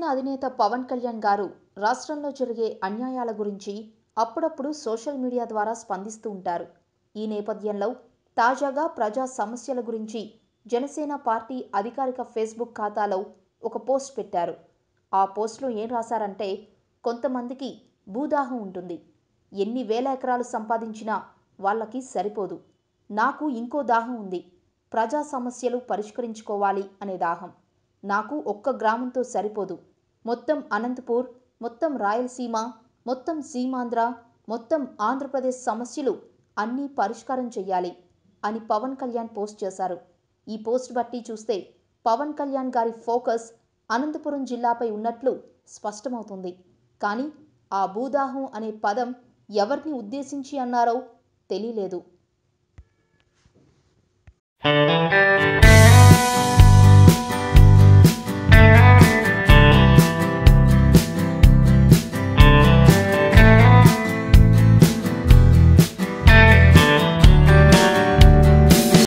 అధినేత పవన్ కళ్యాణ్ గారు రాష్ట్రంలో జరిగే అన్యాయాల గురించి అప్పుడప్పుడు సోషల్ మీడియా ద్వారా స్పందిస్తూ ఉంటారు ఈ నేపథ్యంలో తాజాగా ప్రజా సమస్యల గురించి జనసేన పార్టీ అధికారిక ఫేస్బుక్ ఖాతాలో ఒక పోస్ట్ పెట్టారు ఆ పోస్ట్లో ఏం రాశారంటే కొంతమందికి భూదాహం ఉంటుంది ఎన్ని వేల ఎకరాలు సంపాదించినా వాళ్ళకి సరిపోదు నాకు ఇంకో దాహం ఉంది ప్రజా సమస్యలు పరిష్కరించుకోవాలి అనే దాహం నాకు ఒక్క గ్రామంతో సరిపోదు మొత్తం అనంతపూర్ మొత్తం రాయలసీమ మొత్తం సీమాంధ్ర మొత్తం ఆంధ్రప్రదేశ్ సమస్యలు అన్నీ పరిష్కారం చెయ్యాలి అని పవన్ కళ్యాణ్ పోస్ట్ చేశారు ఈ పోస్ట్ బట్టి చూస్తే పవన్ కళ్యాణ్ గారి ఫోకస్ అనంతపురం జిల్లాపై ఉన్నట్లు స్పష్టమవుతుంది కానీ ఆ భూదాహం అనే పదం ఎవరిని ఉద్దేశించి అన్నారో తెలియలేదు